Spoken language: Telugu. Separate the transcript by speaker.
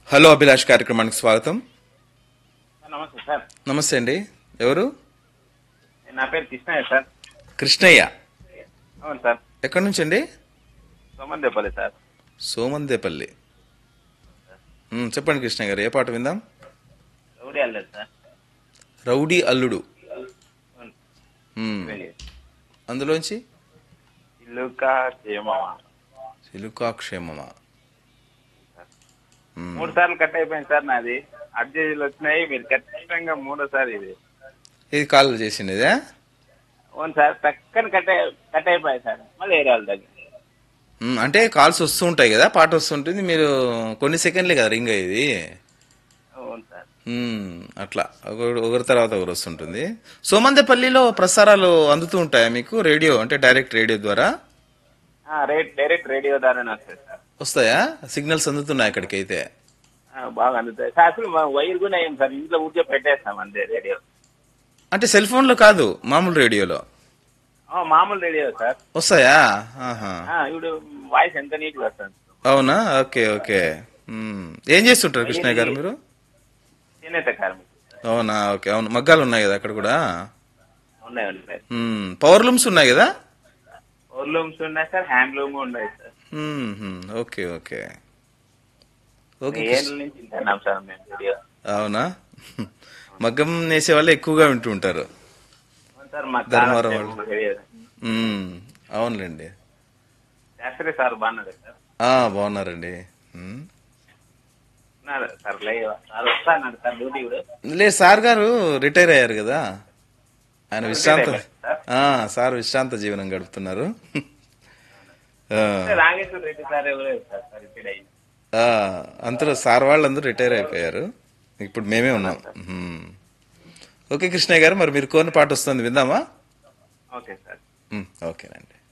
Speaker 1: హలో అభిలాష్ కార్యక్రమానికి స్వాగతం
Speaker 2: నమస్తే సార్
Speaker 1: నమస్తే అండి ఎవరు
Speaker 2: నా పేరు కృష్ణయ్య సార్
Speaker 1: కృష్ణయ్య
Speaker 2: అవును సార్
Speaker 1: ఎక్కడి నుంచి అండి
Speaker 2: సోమందేపల్లి సార్
Speaker 1: సోమందేపల్లి మ్, చెప్పండి కృష్ణయ్య గారు ఏ పాట విందాం
Speaker 2: రౌడీ అల్లదు సార్
Speaker 1: రౌడీ అల్లుడు
Speaker 2: అవును.
Speaker 1: మ్,
Speaker 2: వెళ్ళి.
Speaker 1: అందులోంచి
Speaker 2: ఇల్లుకా చేయమావా
Speaker 1: సిలుకాక్షేమమా మ్,
Speaker 2: మూడు సార్లు కట్ అయిపోయింది సార్ నాది అర్జీలు వచ్చినాయి మీరు ఖచ్చితంగా మూడోసారి ఇది
Speaker 1: ఇది కాల్ చేసింది ఇదే
Speaker 2: అవును సార్ టక్కని కట్ అయి కట్ అయిపోయాయి సార్ మళ్ళీ వేరే వాళ్ళ దగ్గర
Speaker 1: మ్, అంటే కాల్స్ వస్తూ ఉంటాయి కదా పాట వస్తుంటుంది మీరు కొన్ని సెకండ్లే కదా రింగ్ అయ్యేది
Speaker 2: అవును సార్
Speaker 1: మ్, అట్లా ఒకరు ఒకరి తర్వాత ఒకరు వస్తుంటుంది సోమందేపల్లిలో ప్రసారాలు అందుతూ ఉంటాయా మీకు రేడియో అంటే డైరెక్ట్ రేడియో ద్వారా
Speaker 2: ఆ, రేట్ డైరెక్ట్ రేడియో ద్వారానే వస్తాయి సార్
Speaker 1: వస్తాయా సిగ్నల్స్ అందుతున్నాయి అక్కడికైతే
Speaker 2: ఆ, బాగా అందుతాయి సార్ అసలు మా వైర్ కూడా అయ్యింది సార్ ఇంట్లో ఊరికే పెట్టేస్తాం అంతే రేడియో
Speaker 1: అంటే సెల్ ఫోన్ లో కాదు మామూలు రేడియోలో
Speaker 2: ఆ, మామూలు రేడియో సార్
Speaker 1: వస్తాయా ఆహా
Speaker 2: ఆ, ఇప్పుడు వాయిస్ ఎంత నీట్గా వస్తుంది
Speaker 1: అవునా ఓకే ఓకే మ్మ్. ఏం చేస్తుంటారు కృష్ణయ్య గారు మీరు
Speaker 2: చేనేత కార్మికులు
Speaker 1: అవునా ఓకే అవును మగ్గాలు ఉన్నాయి కదా అక్కడ కూడా
Speaker 2: ఉన్నాయి ఉన్నాయి
Speaker 1: మ్మ్. పవర్ లూమ్స్ ఉన్నాయి కదా
Speaker 2: లూమ్స్ ఉన్నాయి సార్ హ్యాండ్లూమ్ ఉన్నాయి సార్
Speaker 1: మ్మ్, మ్మ్. ఓకే ఓకే ఓకే
Speaker 2: ఏళ్ళ నుంచి వింటున్నాం సార్ మేము వీడియో
Speaker 1: అవునా మగ్గం వేసే వాళ్ళు ఎక్కువగా వింటూ ఉంటారు
Speaker 2: అవును సార్ మా
Speaker 1: ధర్మవరం
Speaker 2: కాలం
Speaker 1: వాళ్ళు.
Speaker 2: వీడియో.
Speaker 1: మ్మ్. అవునులేండి
Speaker 2: శాస్త్రి సార్ బాగున్నారు సార్
Speaker 1: ఆ, బాగున్నారండి మ్మ్.
Speaker 2: ఉన్నారు సార్ లైవ్ సార్ వస్తాన్నారు సార్ డ్యూటీ కూడా
Speaker 1: లేదు సార్ గారు రిటైర్ అయ్యారు కదా ఆయన విశ్రాంత
Speaker 2: అయ్యారు సార్?
Speaker 1: ఆ, సార్ విశ్రాంత జీవనం గడుపుతున్నారు ఆ,
Speaker 2: రాగేశ్వర రెడ్డి సార్ ఎవరు సార్ సార్ ఇక్కడ అయ్యింది
Speaker 1: ఆ, అందరూ సార్ వాళ్ళందరూ రిటైర్ అయిపోయారు ఇప్పుడు మేమే ఉన్నాం మ్మ్. ఓకే కృష్ణయ్య గారు మరి మీరు కోరిన పాట వస్తుంది విందామా
Speaker 2: ఓకే సార్
Speaker 1: మ్మ్, ఓకేనండి